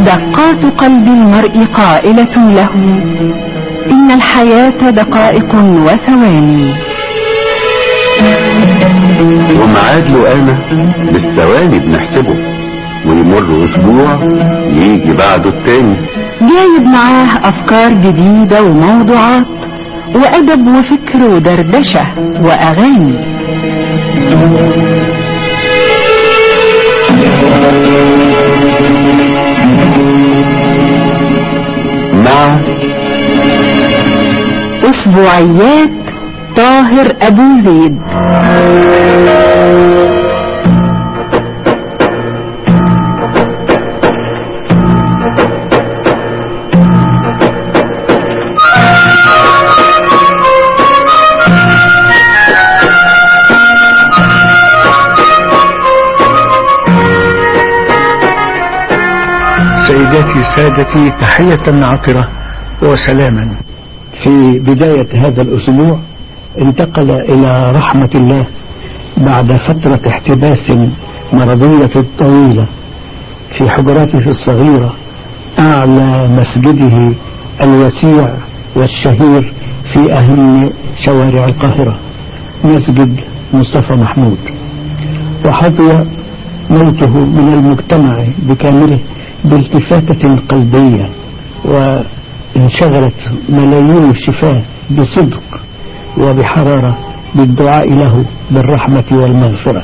دقات قلب المرء قائلة له إن الحياة دقائق وثواني ومعاد له أنا بالثواني بنحسبه ويمر أسبوع يجي بعده التاني جايب معاه أفكار جديدة وموضوعات وأدب وفكر ودردشة وأغاني مع أسبوعيات طاهر أبو زيد سيداتي سادتي تحية عطرة وسلاما في بداية هذا الأسبوع انتقل إلى رحمة الله بعد فترة احتباس مرضية طويلة في حجراته الصغيرة أعلى مسجده الوسيع والشهير في أهم شوارع القاهرة مسجد مصطفى محمود وحظي موته من المجتمع بكامله بالتفاتة قلبية وانشغلت ملايين الشفاه بصدق وبحرارة بالدعاء له بالرحمة والمغفرة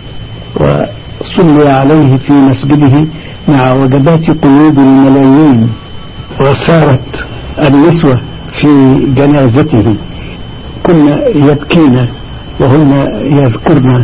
وصلي عليه في مسجده مع وجبات قلوب الملايين وسارت النسوة في جنازته كنا يبكين وهن يذكرن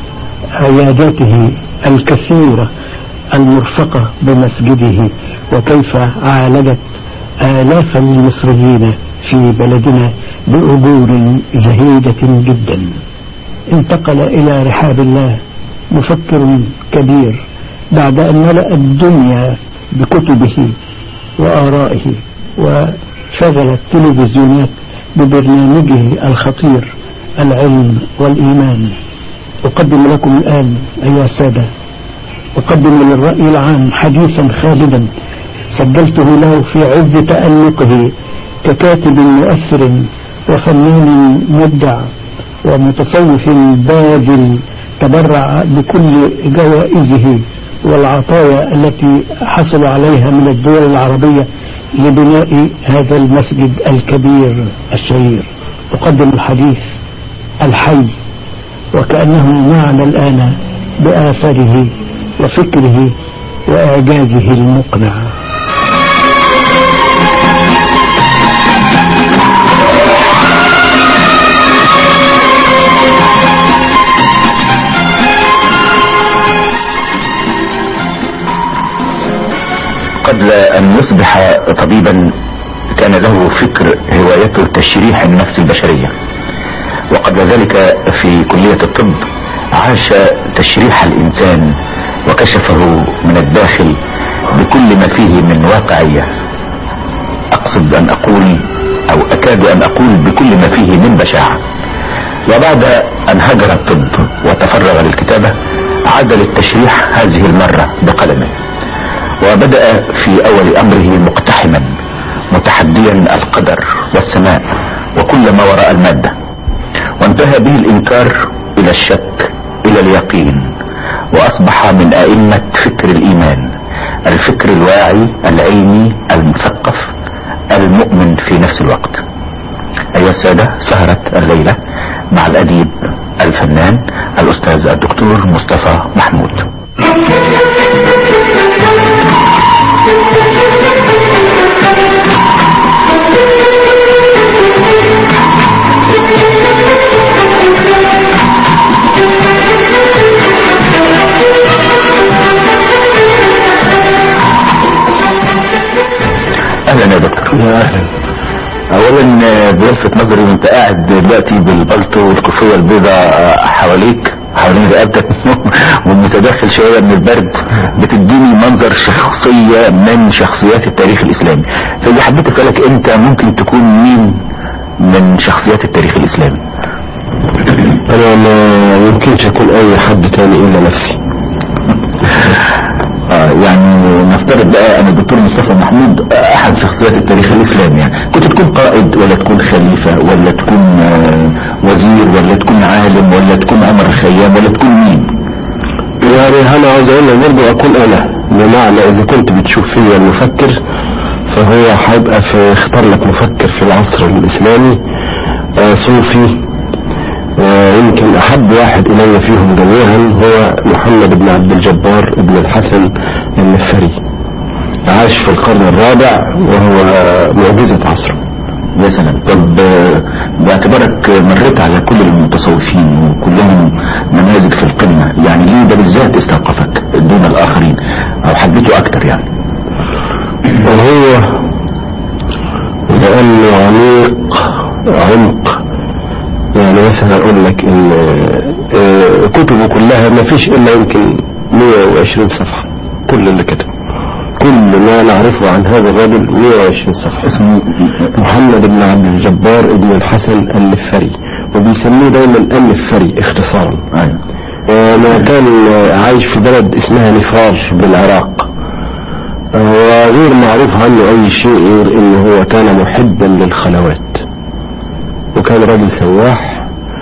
عياداته الكثيرة المرفقة بمسجده وكيف عالجت آلاف المصريين في بلدنا بأجور زهيدة جدا انتقل إلى رحاب الله مفكر كبير بعد أن ملأ الدنيا بكتبه وآرائه وشغل التلفزيونات ببرنامجه الخطير العلم والإيمان أقدم لكم الآن أيها السادة أقدم للرأي العام حديثا خالدا سجلته له في عز تألقه ككاتب مؤثر وفنان مبدع ومتصوف باذل تبرع بكل جوائزه والعطايا التي حصل عليها من الدول العربية لبناء هذا المسجد الكبير الشهير أقدم الحديث الحي وكأنه معنا الآن بآثاره وفكره وإعجازه المقنع قبل أن يصبح طبيبا كان له فكر هوايته تشريح النفس البشرية وقبل ذلك في كلية الطب عاش تشريح الإنسان وكشفه من الداخل بكل ما فيه من واقعية أقصد أن أقول أو أكاد أن أقول بكل ما فيه من بشاعة وبعد أن هجر الطب وتفرغ للكتابة عاد للتشريح هذه المرة بقلمه وبدأ في أول أمره مقتحما متحديا القدر والسماء وكل ما وراء المادة وانتهى به الإنكار إلى الشك إلى اليقين وأصبح من أئمة فكر الإيمان الفكر الواعي العلمي المثقف المؤمن في نفس الوقت أيها السادة سهرة الليلة مع الأديب الفنان الأستاذ الدكتور مصطفى محمود اهلا يا دكتور يا أهلا اولا آه، بيلفت نظري وانت قاعد دلوقتي بالبلطو والكوفيه البيضاء آه، حواليك حوالين رقبتك والمتداخل شويه من البرد بتديني منظر شخصيه من شخصيات التاريخ الاسلامي فاذا حبيت اسالك انت ممكن تكون مين من شخصيات التاريخ الاسلامي أنا ما يمكنش أكون أي حد تاني إلا نفسي آه يعني نفترض نفترض بقى ان الدكتور مصطفى محمود احد شخصيات التاريخ الاسلامي يعني كنت تكون قائد ولا تكون خليفة ولا تكون آه، وزير ولا تكون عالم ولا تكون عمر الخيام ولا تكون مين يعني انا عاوز اقول لك برضه اكون انا بمعنى اذا كنت بتشوف فيا المفكر فهو هيبقى في اختار لك مفكر في العصر الاسلامي آه صوفي آه يمكن احب واحد الي فيهم جميعا هو محمد بن عبد الجبار بن الحسن النفري عاش في القرن الرابع وهو معجزة عصره يا سلام طب آه، باعتبارك مريت على كل المتصوفين وكلهم نماذج في القمة يعني ليه ده بالذات استوقفك دون الآخرين أو حبيته أكتر يعني وهو لأنه عميق عمق يعني مثلا أقول لك إن آه، كتبه كلها ما فيش إلا يمكن 120 صفحة كل اللي كتب كل ما نعرفه عن هذا الرجل 120 صفحة اسمه محمد بن عبد الجبار بن الحسن النفري وبيسموه دايما النفري اختصارا أيوة. آه، ما كان آه، عايش في بلد اسمها نفار بالعراق آه، وغير معروف عنه اي شيء غير انه هو كان محبا للخلوات وكان راجل سواح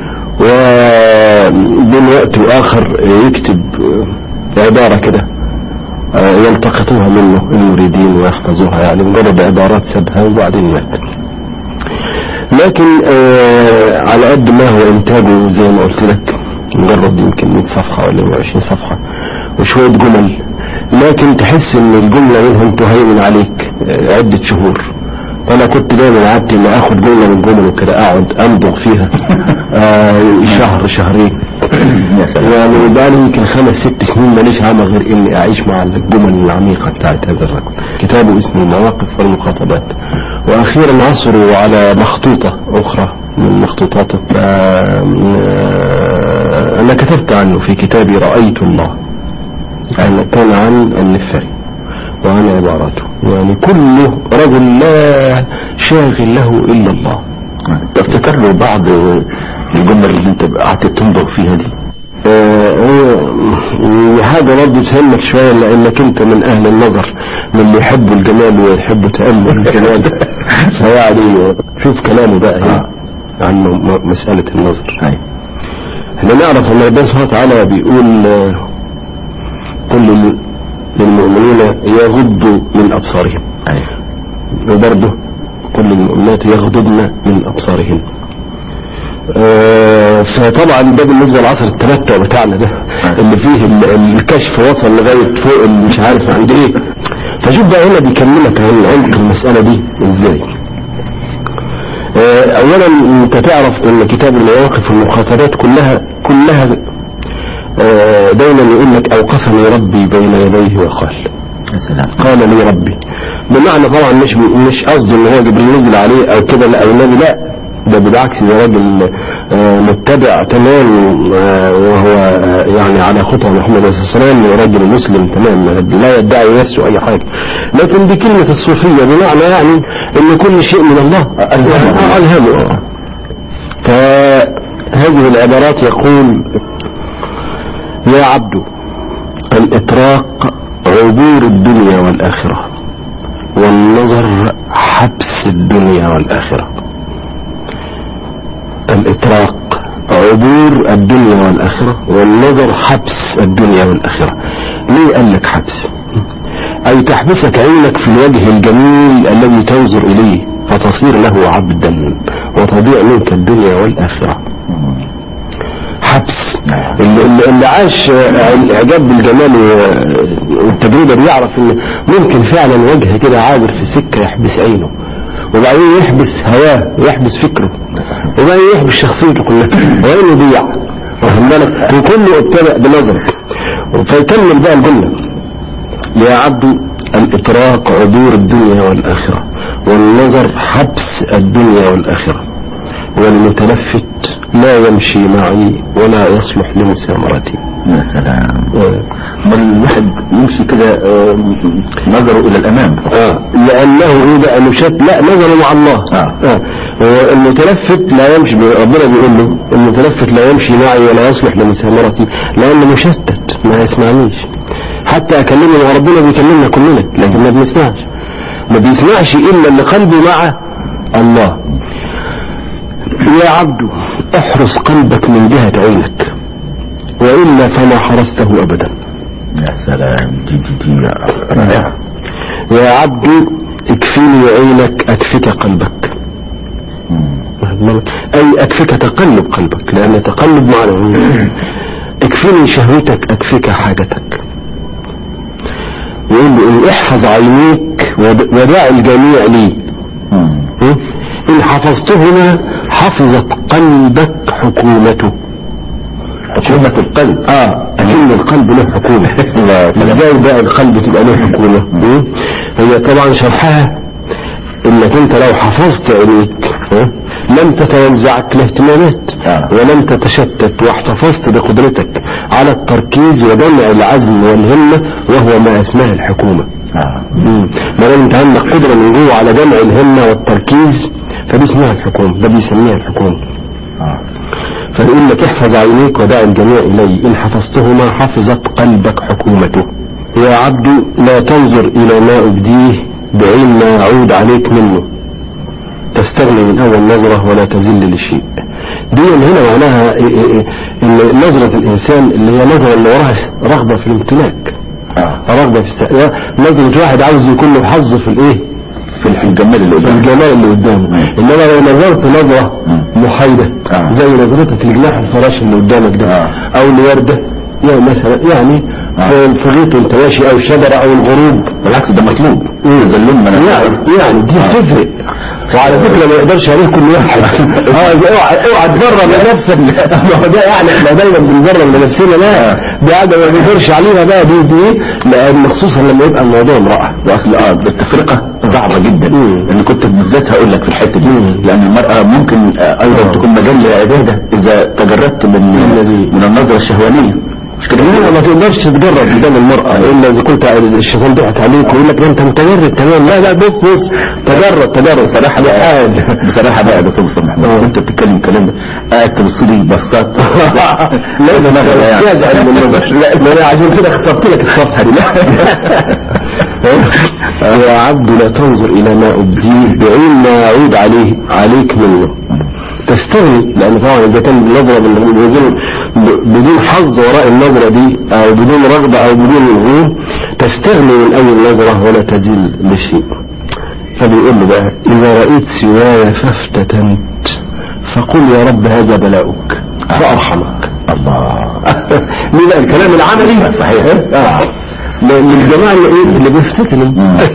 وبين وقت واخر يكتب آه، عبارة كده آه، يلتقطوها منه المريدين ويحفظوها يعني مجرد عبارات سابها وبعدين مات لكن آه على قد ما هو انتاجه زي ما قلت لك مجرد يمكن 100 صفحة ولا 120 صفحة وشوية جمل لكن تحس ان الجملة منهم تهيمن عليك آه، عدة شهور وانا كنت دايما عادتي ما اخد جملة من جمله كده اقعد امضغ فيها آه شهر شهرين يا سلام يعني بقى لي يمكن خمس ست سنين ماليش عمل غير اني اعيش مع الجمل العميقة بتاعت هذا الرجل كتابه اسمه المواقف والمخاطبات واخيرا عثروا على مخطوطة اخرى من مخطوطاته آه، آه، انا كتبت عنه في كتابي رأيت الله يعني كان عن النفري وعن عباراته يعني كله رجل لا شاغل له الا الله تفتكر له بعض الجمل اللي انت قعدت تنضغ فيها دي آه، هو حاجة برضه تهمك شوية لأنك أنت من أهل النظر من اللي يحبوا الجمال ويحبوا تأمل الجمال فيعني شوف كلامه بقى هنا عن م- مسألة النظر أيوة. احنا نعرف ان ربنا سبحانه وتعالى بيقول آه، قل لل- للمؤمنين يغضوا من أبصارهم أيوة. وبرضه كل المؤمنات يغضضن من أبصارهن آه، فطبعا ده بالنسبة لعصر التمتع بتاعنا ده اللي فيه ال- الكشف وصل لغاية فوق اللي مش عارف عند ايه فشوف بقى هنا بيكلمك عن عمق المسألة دي ازاي آه، اولا انت تعرف ان كتاب المواقف والمخاطبات كلها كلها آه، دايما يقول لك اوقفني ربي بين يديه وقال يا سلام قال لي ربي بمعنى طبعا مش مش قصده ان هو جبريل نزل عليه او كده لا او النبي لا ده بالعكس ده راجل آه، متبع تمام آه، وهو آه، يعني على خطى محمد صلى الله عليه وسلم وراجل مسلم تمام لا يدعي نفسه اي حاجه لكن دي كلمه الصوفيه بمعنى يعني ان كل شيء من الله آه، الهمه فهذه العبارات يقول يا عبد الإطراق عبور الدنيا والآخرة والنظر حبس الدنيا والآخرة الإطراق عبور الدنيا والآخرة والنظر حبس الدنيا والآخرة ليه قال لك حبس أي تحبسك عينك في الوجه الجميل الذي تنظر إليه فتصير له عبدا وتضيع منك الدنيا والآخرة حبس اللي, اللي, اللي عاش آه، الاعجاب بالجمال و- والتجربه دي يعرف ان ممكن فعلا وجه كده عابر في سكه يحبس عينه وبعدين يحبس هواه ويحبس فكره وبعدين يحبس شخصيته كلها وعينه ضيع واخد بالك وكله ابتدأ بنظرك فيكمل بقى الجمله يا عبد الإطراق عبور الدنيا والآخرة والنظر حبس الدنيا والآخرة والمتلفت لا يمشي معي ولا يصلح لمسامرتي يا سلام آه. ما الواحد يمشي كده آه، نظره إلى الأمام آه. لأنه إيه بقى مشت لا نظر مع الله آه. آه. آه. المتلفت لا يمشي ربنا بيقول له المتلفت لا يمشي معي ولا يصلح لمسامرتي لأنه مشتت ما يسمعنيش حتى اكلمه وربنا بيكلمنا كلنا لكن ما بنسمعش ما بيسمعش الا اللي قلبه مع الله يا عبد احرس قلبك من جهة عينك وإلا فما حرسته أبدا يا سلام دي دي دي رائعة يا عبد اكفيني عينك أكفك قلبك أي أكفك تقلب قلبك لأن تقلب معنى اكفيني شهوتك أكفك حاجتك ويقول له إن احفظ عينيك ود- ودع الجميع لي مم. م? إن حفظتهما حفظت قلبك حكومته حكومة القلب اه اكن القلب له حكومة الله ازاي بقى القلب تبقى له حكومة م? هي طبعا شرحها انك انت لو حفظت عينيك ها، لم تتوزعك الاهتمامات آه. ولم تتشتت واحتفظت بقدرتك على التركيز وجمع العزم والهمة وهو ما اسمها الحكومة آه. مم. ما دام انت عندك قدرة من جوه على جمع الهمة والتركيز فدي اسمها الحكومة ده بيسميها الحكومة آه. فيقول لك احفظ عينيك ودع الجميع إلي إن حفظتهما حفظت قلبك حكومته يا عبد لا تنظر إلى ما أبديه بعين ما يعود عليك منه تستغني من أول نظرة ولا تزل لشيء دي من هنا معناها إيه إيه إيه إن نظرة الإنسان اللي هي نظرة اللي وراها رغبة في الامتلاك آه. رغبة في الس... نظرة واحد عاوز يكون له حظ في الإيه في الجمال اللي في قدامك الجمال اللي قدامه انما لو نظرت نظرة مم. محايدة آه. زي نظرتك لجناح الفراش اللي قدامك ده آه. او لوردة يعني مثلا يعني في في غيط وانت ماشي او شجرة او الغروب بالعكس ده مطلوب تزلم من يعني يعني دي بتفرق وعلى فكرة ما يقدرش عليه كل واحد اه اوعى اوعى تبرر لنفسك ما هو ده يعني احنا دايما بنبرر لنفسنا لا دي حاجة ما بيقدرش عليها بقى دي دي لان خصوصا لما يبقى الموضوع امرأة واصل اه التفرقه صعبه جدا مم. لان كنت بالذات هقول لك في الحته دي مم. لان المراه ممكن آه، ايضا آه. تكون مجال للعباده اذا تجردت من الذي- من النظره الشهوانيه مش كده لا ما تقدرش تتجرد قدام المرأة إلا إذا كنت الشيطان ضحك عليك ويقول لك ده أنت متجرد تمام لا لا بص بص تجرد تجرد بصراحة بقى بصراحة بقى يا دكتور مصطفى محمود آه. وانت بتتكلم الكلام ده قاعد تبص لي بصات لا ده انا استاذ علم النظر لا ده انا عشان كده اخترت لك الصفحه دي يا عبد لا تنظر الى ما ابديه بعين ما يعود عليه عليك منه تستغني لان طبعا اذا كان النظره بال- بدون بدون حظ وراء النظره دي او بدون رغبه او بدون نزول تستغني من اول نظره ولا تزيل لشيء فبيقول له بقى اذا رايت سواي فافتتنت فقل يا رب هذا بلاؤك فارحمك الله مين بقى الكلام العملي صحيح. آه. ل- للجماعة اللي ايه اللي بيفتتنوا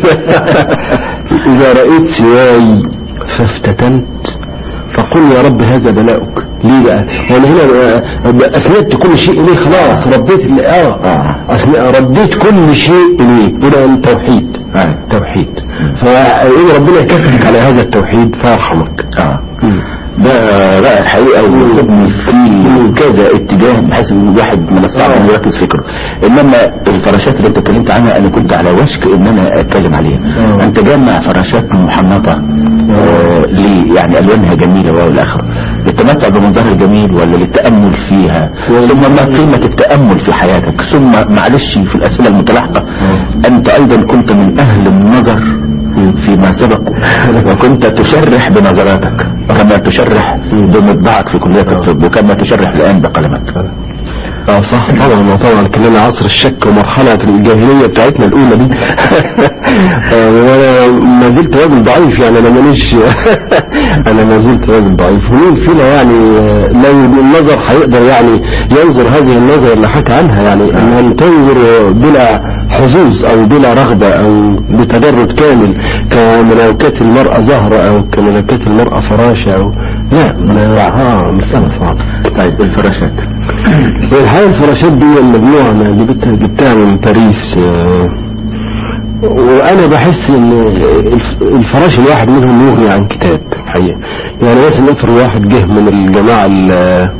اذا رأيت سواي فافتتنت فقل يا رب هذا بلاؤك ليه بقى وانا هنا آه، اسندت كل شيء اليه خلاص رديت ال- اه أسن- رديت كل شيء اليه وده التوحيد آه. توحيد فيقول ربنا يكافئك على هذا التوحيد فيرحمك اه ده بقى الحقيقة وياخدني في كذا اتجاه بحيث ان الواحد من الصعب انه يركز فكره انما الفراشات اللي انت اتكلمت عنها انا كنت على وشك ان انا اتكلم عليها آه. انت جمع فراشات محنطة آه ليه يعني الوانها جميلة والى اخره للتمتع بمنظرها الجميل ولا للتأمل فيها ثم ما قيمة التأمل في حياتك ثم معلش في الاسئلة المتلاحقة انت ايضا كنت من اهل النظر فيما سبق وكنت تشرح بنظراتك كما تشرح بمطبعك في كلية الطب وكما تشرح الآن بقلمك اه صح طبعا طبعا كلنا عصر الشك ومرحلة الجاهلية بتاعتنا الأولى دي آه، وانا ما زلت راجل ضعيف يعني انا مانيش انا ما زلت راجل ضعيف ومين فينا يعني آه، لو النظر هيقدر يعني ينظر هذه النظرة اللي حكى عنها يعني ان تنظر بلا حظوظ او بلا رغبة او بتدرج كامل كملكات المرأة زهرة او كملكات المرأة فراشة او لا ما- اه مسألة صعبة طيب الفراشات الحقيقة الفراشات دي المجموعة أنا جبتها جبتها من باريس آه، وأنا بحس إن الف- الفراش الواحد منهم يغني عن كتاب الحقيقة يعني مثلا افرض واحد جه من الجماعة ال-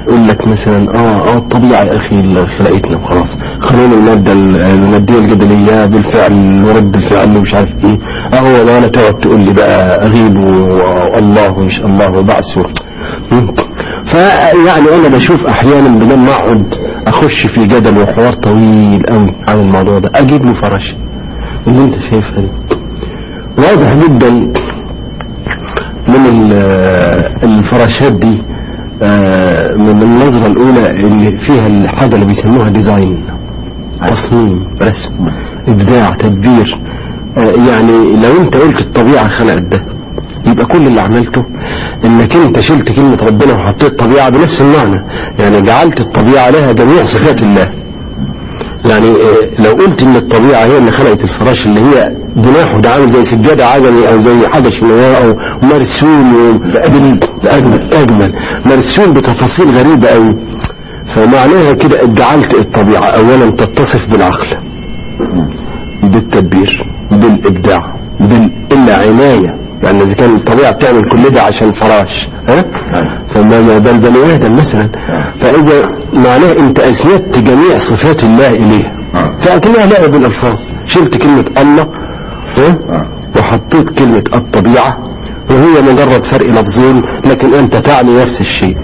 يقول لك مثلا اه اه الطبيعه يا اخي اللي خلقتنا وخلاص قانون الماده ال- الماديه الجدليه بالفعل ورد الفعل ومش عارف ايه اه هو ده انا تقعد تقول لي بقى غيب و- والله ومش الله وبعث و- مم. فيعني انا بشوف احيانا بدل ما اقعد اخش في جدل وحوار طويل قوي عن الموضوع ده اجيب له فراشه اللي انت شايفها دي واضح جدا من ال- الفراشات دي آه، من النظرة الأولى اللي فيها الحاجة اللي بيسموها ديزاين تصميم رسم إبداع تدبير آه، يعني لو أنت قلت الطبيعة خلقت ده يبقى كل اللي عملته انك انت شلت كلمة ربنا وحطيت طبيعة بنفس المعنى يعني جعلت الطبيعة لها جميع صفات الله يعني آه، لو قلت ان الطبيعة هي اللي خلقت الفراش اللي هي جناحه ده عامل زي سجادة عجمي او زي حاجة شنوية او مرسوم بال- اجمل اجمل مرسوم بتفاصيل غريبة قوي فمعناها كده جعلت الطبيعة اولا تتصف بالعقل بالتدبير بالابداع بالعناية يعني اذا كان الطبيعة بتعمل كل ده عشان فراش ها فما ما بل بني ادم مثلا فاذا معناه انت اسندت جميع صفات الله اليها فاكنها لعبة بالالفاظ شلت كلمة الله ها وحطيت كلمة الطبيعة وهي مجرد فرق لفظين لكن انت تعني نفس الشيء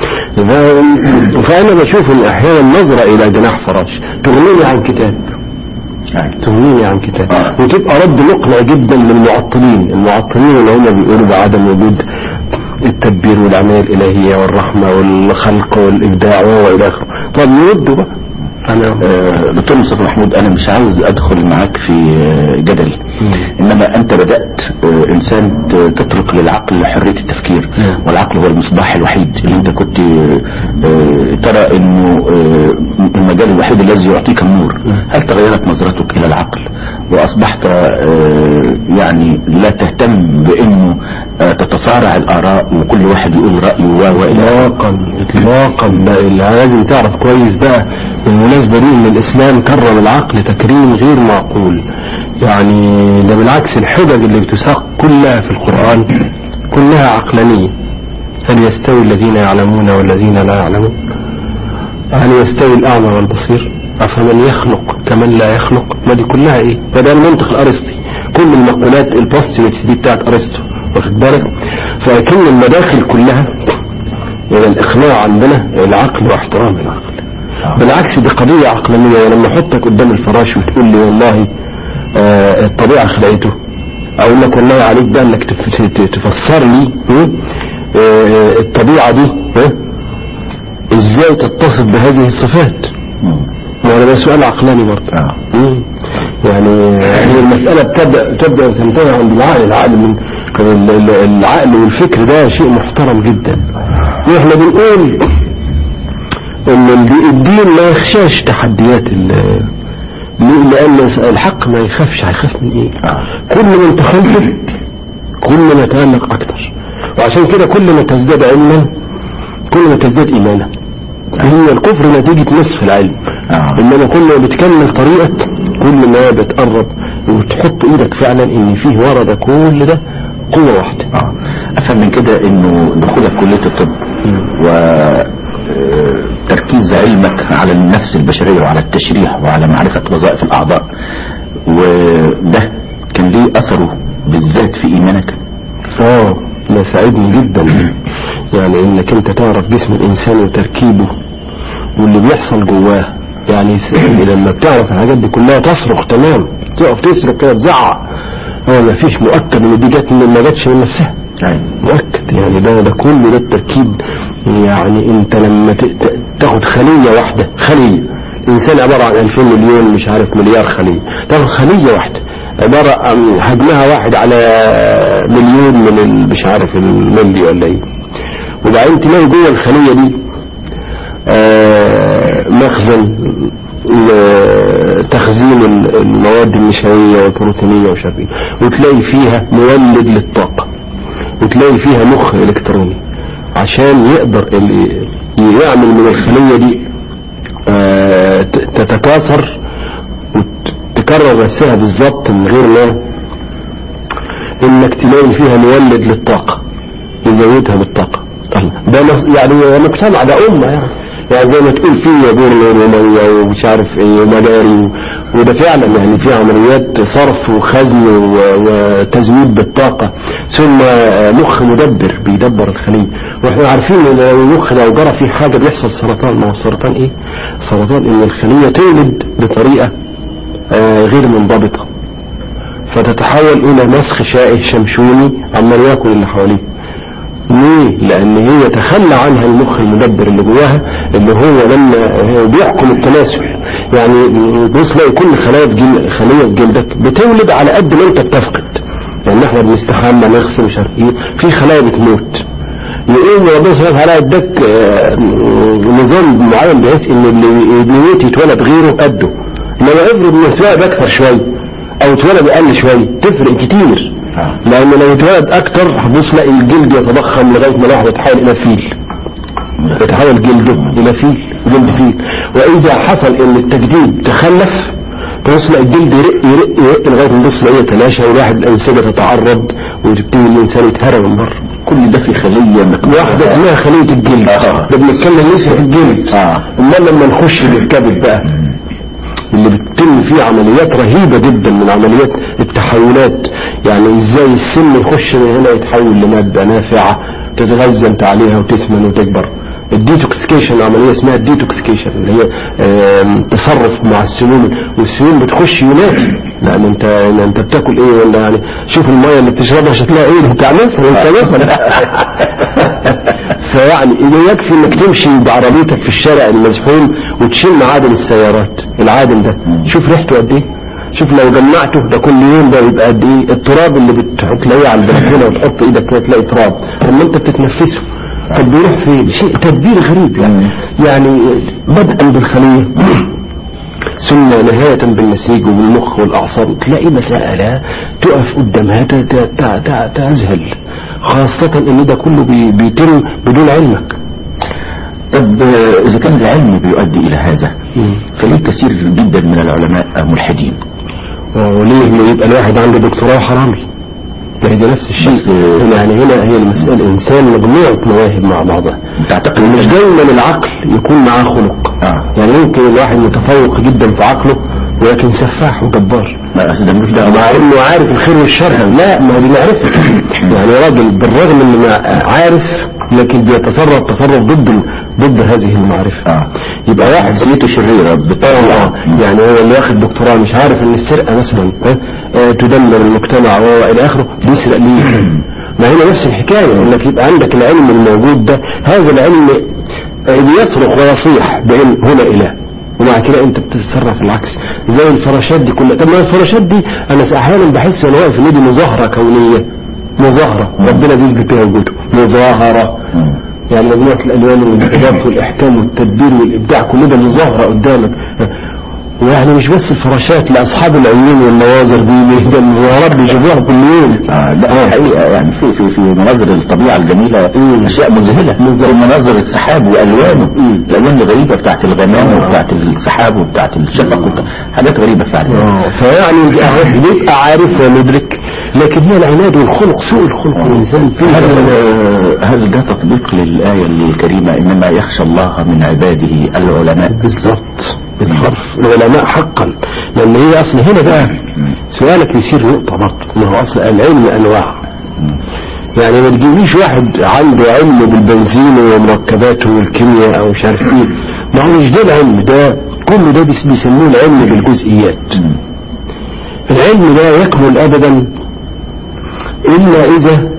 ف- فانا بشوف ان احيانا النظرة الى جناح فراش تغنيني عن كتاب تغنيني عن كتاب وتبقى رد مقنع جدا للمعطلين المعطلين اللي هم بيقولوا بعدم وجود التدبير والعناية الإلهية والرحمة والخلق والإبداع وهو إلى آخره طب يردوا بقى أنا آه، دكتور مصطفى محمود انا مش عاوز ادخل معاك في آه، جدل انما انت بدات آه، انسان ت- تترك للعقل حريه التفكير نعم. والعقل هو المصباح الوحيد اللي انت كنت آه، ترى انه آه، المجال الوحيد الذي يعطيك النور هل تغيرت نظرتك الى العقل واصبحت آه، يعني لا تهتم بانه آه، تتصارع الاراء وكل واحد يقول رايه و و الى آخره؟ اطلاقا اطلاقا بقى اللي لازم تعرف كويس بقى بالمناسبة دي ان الاسلام كرم العقل تكريم غير معقول يعني ده بالعكس الحجج اللي بتساق كلها في القرآن كلها عقلانية هل يستوي الذين يعلمون والذين لا يعلمون هل يستوي الأعمى والبصير أفمن يخلق كمن لا يخلق ما دي كلها إيه ما ده المنطق الأرسطي كل المقولات البوستيويتس دي بتاعت أرسطو واخد بالك فكل المداخل كلها إلى الإقناع عندنا العقل واحترام العقل بالعكس دي قضية عقلانية ولما أحطك قدام الفراش وتقول لي والله آه الطبيعة خلقته أقول لك والله عليك بقى إنك تف- ت- تفسر لي م? آه الطبيعة دي ها؟ إزاي تتصف بهذه الصفات يعني ده سؤال عقلاني برضه آه. مم. يعني هي المسألة بتبدأ تبدأ وتنتهي عند العقل العقل من ال- ال- العقل والفكر ده شيء محترم جدا واحنا بنقول ان الدي- الدين ما يخشاش تحديات ال- ليه؟ لان الحق ما يخافش هيخاف من ايه كل ما انت خلفه كل ما يتألق اكتر وعشان كده كل ما تزداد علما كل ما تزداد ايمانا هي الكفر نتيجة نصف العلم آه. انما كل ما بتكمل طريقك كل ما بتقرب وتحط ايدك فعلا ان فيه ورد كل ده قوة واحدة آه. افهم من كده انه دخولك كليه الطب و آه، تركيز علمك على النفس البشريه وعلى التشريح وعلى معرفه وظائف الاعضاء وده كان ليه اثره بالذات في ايمانك اه ده ساعدني جدا يعني انك انت تعرف جسم الانسان وتركيبه واللي بيحصل جواه يعني س- لما بتعرف الحاجات دي كلها تصرخ تمام تقف تصرخ كده تزعق هو ما فيش مؤكد ان دي جت من ما جاتش من نفسها مؤكد يعني ده ده كل ده التركيب يعني انت لما ت- ت- تاخد خلية واحدة خلية الانسان عبارة عن 2000 مليون مش عارف مليار خلية تاخد خلية واحدة عبارة عن حجمها واحد على مليون من ال- مش عارف الملي ولا ايه وبعدين تلاقي جوه الخلية دي آه، مخزن لتخزين ال- المواد النشوية والبروتينية ومش عارف ايه وتلاقي فيها مولد للطاقة وتلاقي فيها مخ الكتروني عشان يقدر ال- يعمل من الخلية دي آه، ت- تتكاثر وتكرر نفسها بالظبط من غير ما انك تلاقي فيها مولد للطاقة يزودها بالطاقة طيب ده نص- يعني مجتمع ده أمة يعني يعني زي ما تقول في بورنر ومية ومش عارف ايه ومجاري و- وده فعلا يعني في عمليات صرف وخزن و- وتزويد بالطاقة ثم آه، مخ مدبر بيدبر الخلية واحنا عارفين ان المخ لو جرى فيه حاجة بيحصل سرطان ما هو السرطان ايه سرطان ان الخلية تولد بطريقة آه، غير منضبطة فتتحول الى مسخ شائه شمشوني عمال ياكل اللي حواليه ليه؟ لأن هي تخلى عنها المخ المدبر اللي جواها اللي هو لما هو بيحكم التناسل يعني بص تلاقي كل خلايا في جل... خلية في جلدك بتولد على قد ما أنت بتفقد يعني احنا بنستحمى نغسل مش عارف ايه في خلايا بتموت يقول ربنا سبحانه وتعالى اداك آه، نظام معين بحيث ان اللي يموت يتولد غيره قده لما افرض ان السواق اكثر شويه او اتولد اقل شويه تفرق كتير لان لو اتولد اكتر هتبص تلاقي الجلد يتضخم لغايه ما الواحد يتحول الى فيل يتحول جلده الى فيل جلد فيل واذا حصل ان التجديد تخلف تبص تلاقي الجلد يرق يرق يرق لغايه ما تبص تلاقيه يتلاشى والواحد الانسجه تتعرض وتبتدي الانسان يتهرى من بره كل ده في خلية مكبوحة واحدة اسمها خلية الجلد آه. ده بنتكلم لسه في الجلد آه. امال لما نخش للكبد بقى اللي بتتم فيه عمليات رهيبة جدا من عمليات التحولات يعني ازاي السم يخش من هنا يتحول لمادة نافعة تتغذى انت عليها وتسمن وتكبر الديتوكسيكيشن عملية اسمها الديتوكسيكيشن اللي هي آم، تصرف مع السموم والسموم بتخش ينادي لان انت انت بتاكل ايه ولا يعني شوف الميه اللي بتشربها شكلها ايه بتاع مصر انت مصر فيعني إذا يكفي انك تمشي بعربيتك في الشارع المزحوم وتشم عادم السيارات العادم ده شوف ريحته قد ايه شوف لو جمعته ده كل يوم ده يبقى قد ايه التراب اللي بتلاقيه على البلكونه وتحط ايدك كده تلاقي تراب طب ما انت بتتنفسه طب بيروح فين شيء تدبير غريب يعني يعني بدءا بالخليه ثم نهاية بالنسيج وبالمخ والأعصاب تلاقي مسائل تقف قدامها ت- ت- ت- ت- تذهل خاصة إن ده كله بي- بيتم بدون علمك طب آه، إذا كان العلم بيؤدي إلى هذا فليه كثير جدا من العلماء ملحدين وليه ما يبقى الواحد عنده دكتوراه حرامي ما هي ده نفس الشيء بس، آه، هنا يعني هنا هي المسألة الإنسان مجموعة مواهب مع بعضها تعتقد مش إن- دايما العقل يكون معاه خلق آه. يعني ممكن الواحد متفوق جدا في عقله ولكن سفاح وجبار ما أصل ده ملوش دعوة مع انه عارف الخير والشر لا ما هو دي معرفة يعني راجل بالرغم انه مع- عارف لكن بيتصرف تصرف ضد ال- ضد هذه المعرفة آه. يبقى واحد شخصيته شريرة آه بالطبيعة يعني هو اللي واخد دكتوراه مش عارف ان السرقة مثلا آه، آه، تدمر المجتمع والى اخره بيسرق ليه ما هنا نفس الحكاية انك يبقى عندك العلم الموجود ده هذا العلم آه، بيصرخ ويصيح بان هنا اله ومع كده انت بتتصرف العكس زي الفراشات دي كلها طب ما الفراشات دي انا احيانا بحس وانا واقف ان دي مظاهرة كونية مظاهرة ربنا بيثبت بيها وجوده مظاهرة يعني مجموعة الألوان والإضافة والإحكام والتدبير والإبداع كل ده مظاهرة قدامك ويعني مش بس الفراشات لأصحاب العيون والنواظر دي ده المظاهرات بيشوفوها كل يوم آه لا الحقيقة يعني في في في مناظر الطبيعة الجميلة أشياء مذهلة زي مناظر السحاب وألوانه الألوان الغريبة بتاعت الغمام وبتاعت السحاب وبتاعت الشفق وبتاع- حاجات غريبة فعلا آه، فيعني بيبقى عارف ومدرك لكن هي العناد والخلق سوء الخلق الإنسان فيه هل هل ده تطبيق للآية الكريمة إنما يخشى الله من عباده العلماء بالظبط بالحرف العلماء حقا لان هي اصل هنا بقى سؤالك يصير نقطة برضه ما هو اصل العلم انواع يعني ما تجيبليش واحد عنده علم بالبنزين ومركباته والكيمياء او مش عارف ايه ما هو مش ده العلم ده كل ده بيس- بيسموه العلم بالجزئيات العلم لا يكمل ابدا الا اذا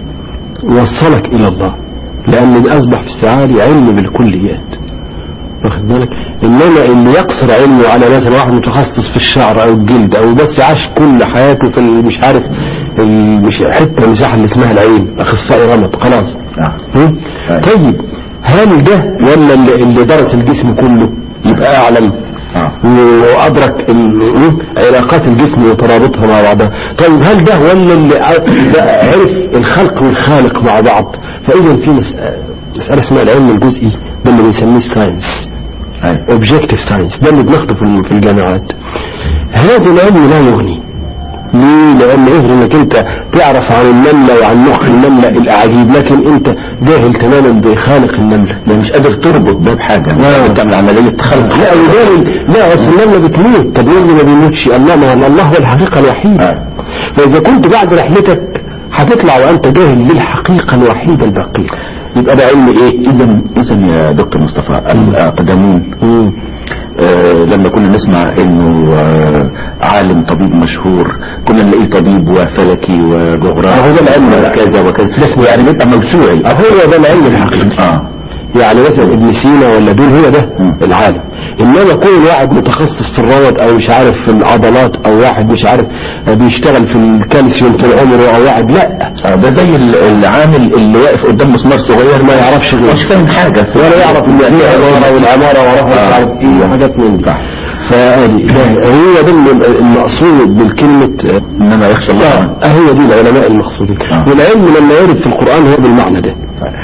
وصلك الى الله لان ده اصبح في السعادة علم بالكليات واخد بالك انما اللي يقصر علمه على مثلا واحد متخصص في الشعر او الجلد او بس عاش كل حياته في ال- مش عارف ال- مش حته المساحه اللي اسمها العين اخصائي رمد خلاص آه. هم؟ أيوة. طيب هل ده ولا اللي, اللي درس الجسم كله يبقى اعلم آه. وادرك ال- علاقات الجسم وترابطها مع بعضها طيب هل ده ولا اللي ع- ده عرف الخلق والخالق مع بعض فاذا في مسألة, مسألة اسمها العلم الجزئي ده اللي بنسميه الساينس أيوة. اوبجكتيف ساينس ده اللي بناخده في الم- في الجامعات هذا العلم لا يغني ليه لان افرض انك انت تعرف عن النملة وعن مخ النملة الاعاجيب لكن انت جاهل تماما بخالق النملة ده مش قادر تربط ده بحاجة لا. تعمل عملية خلق لا وجاهل لا بس النملة بتموت طب يقول لي ما بيموتش الله ما الله هو الحقيقة الوحيدة آه. فاذا كنت بعد رحلتك هتطلع وانت جاهل للحقيقة الوحيدة الباقية يبقى ده علم ايه اذا اذا يا دكتور مصطفى الاقدمون آه لما كنا نسمع انه آه عالم طبيب مشهور كنا نلاقيه طبيب وفلكي وجغرافي هو ده العلم. وكذا وكذا ده اسمه يعني بيبقى موسوعي هو ده العلم الحقيقي اه يعني مثلا ابن سينا ولا دول هو ده مم. العالم انما كون واحد متخصص في الروض او مش عارف في العضلات او واحد مش عارف بيشتغل في الكالسيوم طول عمره او واحد لا آه، ده زي ال- العامل اللي واقف قدام مسمار صغير ما يعرفش غيره. مش فاهم حاجة في- ولا يعرف ان يعني العمارة والعمارة وراها مش عارف ايه وحاجات من دي فادي ده هو ده اللي- المقصود بالكلمة انما يخشى الله اه هو دي العلماء المقصودين آه. والعلم لما يرد في القرآن هو بالمعنى ده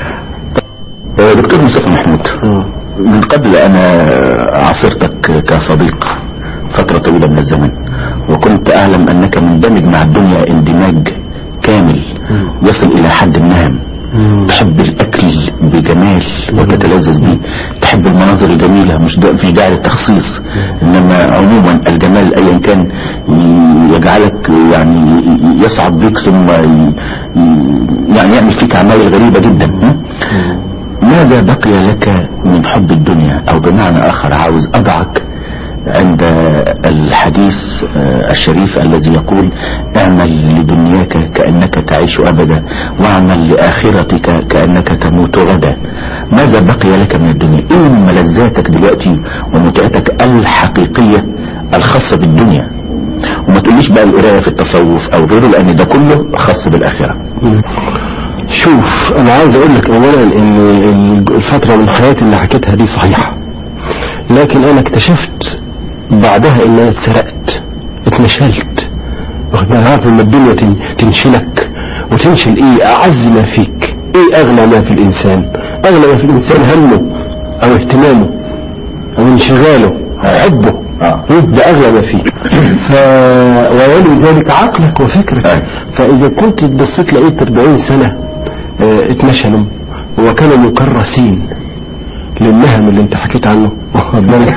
آه، دكتور مصطفى محمود من قبل انا عاصرتك كصديق فترة طويلة من الزمن وكنت اعلم انك مندمج مع الدنيا اندماج كامل يصل الى حد النهم تحب الاكل بجمال وتتلذذ به تحب المناظر الجميلة مش دا في داعي للتخصيص انما عموما الجمال ايا كان ي- يجعلك يعني يصعد بك ثم ي- ي- يعني يعمل فيك عمايل غريبة جدا م? ماذا بقي لك من حب الدنيا او بمعنى اخر عاوز اضعك عند الحديث آه، الشريف الذي يقول اعمل لدنياك كأنك تعيش أبدا واعمل لآخرتك كأنك تموت غدا ماذا بقي لك من الدنيا ايه ملذاتك دلوقتي ومتعتك الحقيقية الخاصة بالدنيا وما تقوليش بقى القراية في التصوف او غيره لان ده كله خاص بالآخرة شوف انا عايز اقول لك اولا ان الفترة من حياتي اللي حكيتها دي صحيحة لكن انا اكتشفت بعدها ان انا اتسرقت اتنشلت واخد بالك عارف لما الدنيا تن- تنشلك وتنشل ايه اعز ما فيك ايه اغلى ما في الانسان اغلى ما في الانسان همه او اهتمامه او انشغاله حبه آه. ده اغلى ما فيه ف ويلي ذلك عقلك وفكرك أي. فاذا كنت بصيت لقيت 40 سنة آه، اتنشلوا وكانوا مكرسين للنهم اللي انت حكيت عنه واخد بالك؟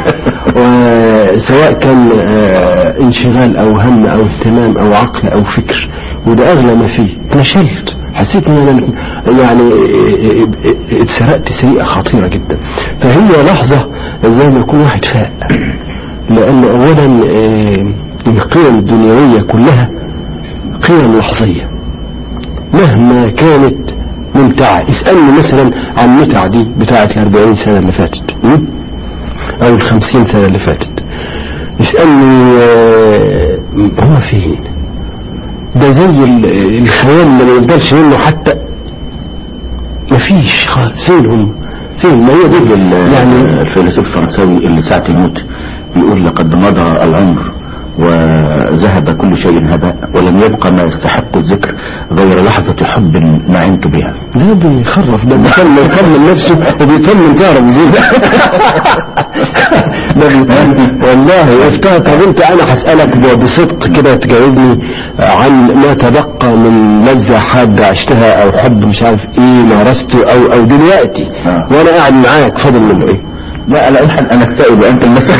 وسواء كان آه، انشغال او هم او اهتمام او عقل او فكر وده اغلى ما فيه اتنشلت حسيت ان انا يعني آه، آه، اتسرقت سرقه خطيره جدا فهي لحظه زي ما يكون واحد فاق لان اولا آه، القيم الدنيويه كلها قيم لحظيه مهما كانت ممتعة اسألني مثلا عن المتعة دي بتاعة الأربعين سنة اللي فاتت م? أو الخمسين سنة اللي فاتت اسألني آه، هما فين ده زي ال- الخيال اللي ما يفضلش منه حتى مفيش خالص فين هم فين ما هي دي يعني يعني الفيلسوف الفرنساوي اللي ساعة يموت بيقول لقد مضى العمر وذهب كل شيء هباء ولم يبقى ما يستحق الذكر غير لحظة حب نعمت بها ده بيخرف ده بيطمن يطمن نفسه وبيطمن تعرف زين ده بيطمن والله افتح طب انت انا هسألك بصدق كده تجاوبني عن ما تبقى من لذة حادة عشتها او حب مش عارف ايه مارسته او او دلوقتي آه. وانا قاعد معاك فاضل منه ايه لا لا الحن انا السائل وانت المسؤول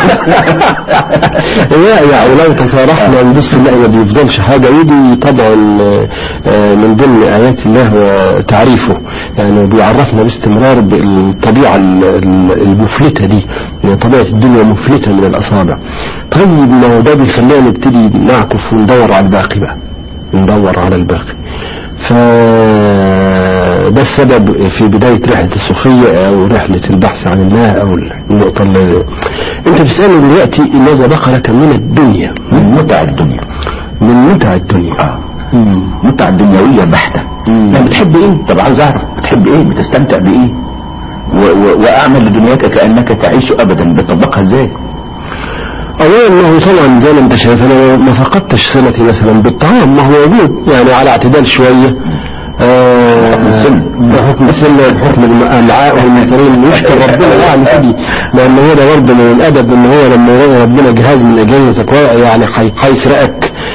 لا يعني لو تصارحنا نبص نلاقي ما بيفضلش حاجة ودي طبعا آه، من ضمن آيات الله وتعريفه يعني بيعرفنا باستمرار بالطبيعة ال- ال- المفلتة دي يعني طبيعة الدنيا مفلتة من الأصابع طيب ما هو ده بيخلينا نبتدي نعكف وندور على الباقي بقى ندور على الباقي ف ده السبب في بداية رحلة الصوفية أو رحلة البحث عن الله أو النقطة اللي أنت بتسألني دلوقتي ماذا بقى لك من الدنيا من متع الدنيا من متع الدنيا اه متع دنيوية بحتة مم. يعني بتحب ايه طب عايز اعرف بتحب ايه بتستمتع بايه و و واعمل لدنياك كأنك تعيش ابدا بتطبقها ازاي أولا ما هو طبعا زي ما أنت شايف أنا ما فقدتش صلتي مثلا بالطعام ما هو موجود يعني على اعتدال شوية آه، بحكم السن. بحكم السن وبحكم الامعاء والمصارين يشكر ربنا يعني كده لان هو ده برضه من الادب ان هو لما يلاقي ربنا جهاز من اجهزتك واقع يعني حي- هيسرقك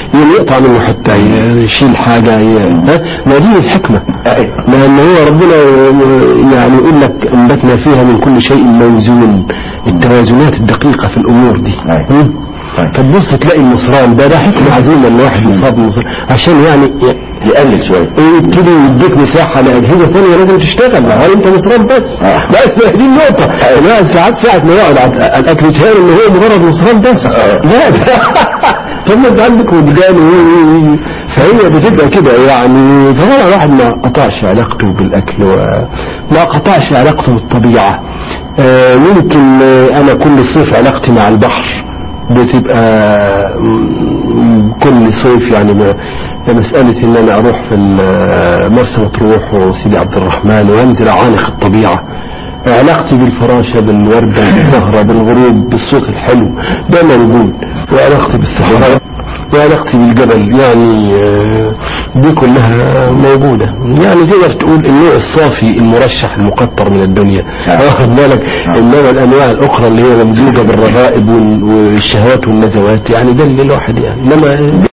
يعني يقطع منه حتى يشيل حاجة ي- ها؟ ما دي الحكمة لأن هو ربنا يعني يقول لك أنبتنا فيها من كل شيء موزون التوازنات الدقيقة في الأمور دي أيوة. م? فتبص تلاقي النصران ده ده حكمة عظيمة ان واحد يصاب بالنصران عشان يعني يقلل شوية يبتدي يديك مساحة لأجهزة ثانية لازم تشتغل هل أنت مصران بس آه. بس دي النقطة لا ساعات ساعة ما يقعد على الأكل يتهيأ إن هو مجرد مصران بس آه. لا طب ما أنت عندك وجدان و- و- و- فهي بتبقى كده يعني فهو الواحد ما قطعش علاقته بالأكل وما قطعش علاقته بالطبيعة آه، يمكن آه، أنا كل صيف علاقتي مع البحر بتبقى م- كل صيف يعني ما- مسألة ان انا اروح في ال- مرسى مطروح وسيدي عبد الرحمن وانزل اعانق الطبيعة علاقتي بالفراشة بالوردة بالزهرة بالغروب بالصوت الحلو ده موجود وعلاقتي بالصحراء وعلاقتي بالجبل يعني آه، دي كلها موجودة يعني تقدر تقول النوع الصافي المرشح المقطر من الدنيا نعم. واخد بالك انما الانواع الاخرى اللي هي ممزوجة بالرغائب وال- والشهوات والنزوات يعني ده اللي الواحد يعني انما